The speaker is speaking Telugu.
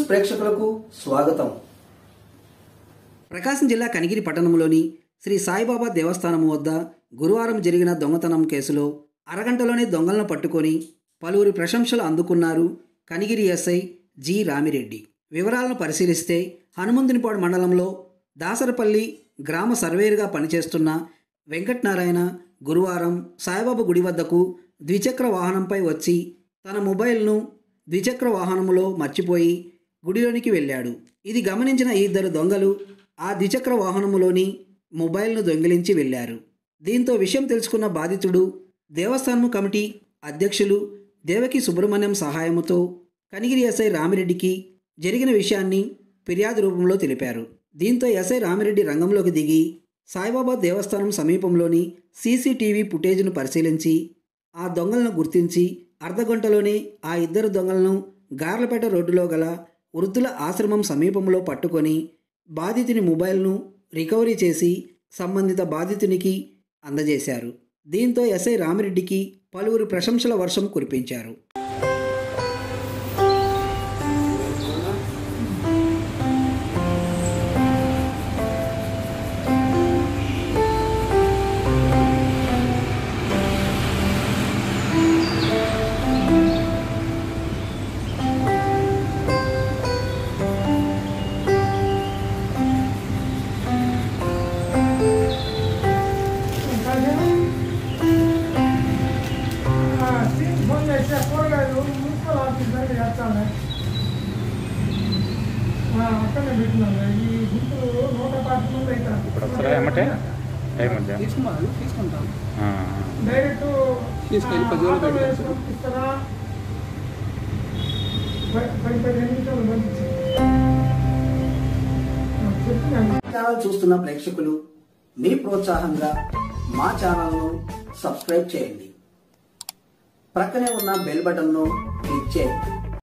ప్రేక్షకులకు స్వాగతం ప్రకాశం జిల్లా కనిగిరి పట్టణంలోని శ్రీ సాయిబాబా దేవస్థానం వద్ద గురువారం జరిగిన దొంగతనం కేసులో అరగంటలోనే దొంగలను పట్టుకొని పలువురి ప్రశంసలు అందుకున్నారు కనిగిరి ఎస్ఐ జి రామిరెడ్డి వివరాలను పరిశీలిస్తే హనుమంతునిపాడు మండలంలో దాసరపల్లి గ్రామ సర్వేరుగా పనిచేస్తున్న వెంకటనారాయణ గురువారం సాయిబాబా గుడి వద్దకు ద్విచక్ర వాహనంపై వచ్చి తన మొబైల్ను ద్విచక్ర వాహనంలో మర్చిపోయి గుడిలోనికి వెళ్ళాడు ఇది గమనించిన ఈ ఇద్దరు దొంగలు ఆ ద్విచక్ర వాహనములోని మొబైల్ను దొంగిలించి వెళ్ళారు దీంతో విషయం తెలుసుకున్న బాధితుడు దేవస్థానం కమిటీ అధ్యక్షులు దేవకి సుబ్రహ్మణ్యం సహాయముతో కనిగిరి ఎస్ఐ రామిరెడ్డికి జరిగిన విషయాన్ని ఫిర్యాదు రూపంలో తెలిపారు దీంతో ఎస్ఐ రామిరెడ్డి రంగంలోకి దిగి సాయిబాబా దేవస్థానం సమీపంలోని సీసీటీవీ ఫుటేజ్ను పరిశీలించి ఆ దొంగలను గుర్తించి అర్ధగంటలోనే ఆ ఇద్దరు దొంగలను గార్లపేట రోడ్డులో గల వృద్ధుల ఆశ్రమం సమీపంలో పట్టుకొని బాధితుని మొబైల్ను రికవరీ చేసి సంబంధిత బాధితునికి అందజేశారు దీంతో ఎస్ఐ రామిరెడ్డికి పలువురు ప్రశంసల వర్షం కురిపించారు ఫోన్ చేస్తే కూరగాయలు మున్సిపల్ ఆఫీస్ దగ్గర చేస్తాను అక్కడనే పెట్టినాను ఈ గుంటూరు నూట పాతి మంది అవుతారు ఇప్పుడు వస్తారా ఏమంటే ఏమంటే తీసుకున్నాను తీసుకుంటాను డైరెక్ట్ తీసుకెళ్ళి పది రోజులు ఆటోలో పెట్టి వేసుకొని ఇస్తారా పది పది పదిహేను నిమిషాలు పంపించి చెప్తున్నాను ఛానల్ చూస్తున్న ప్రేక్షకులు మీ ప్రోత్సాహంగా మా ఛానల్ను సబ్స్క్రైబ్ చేయండి ప్రక్కనే ఉన్న బెల్ బటన్ను క్లిక్ చేయండి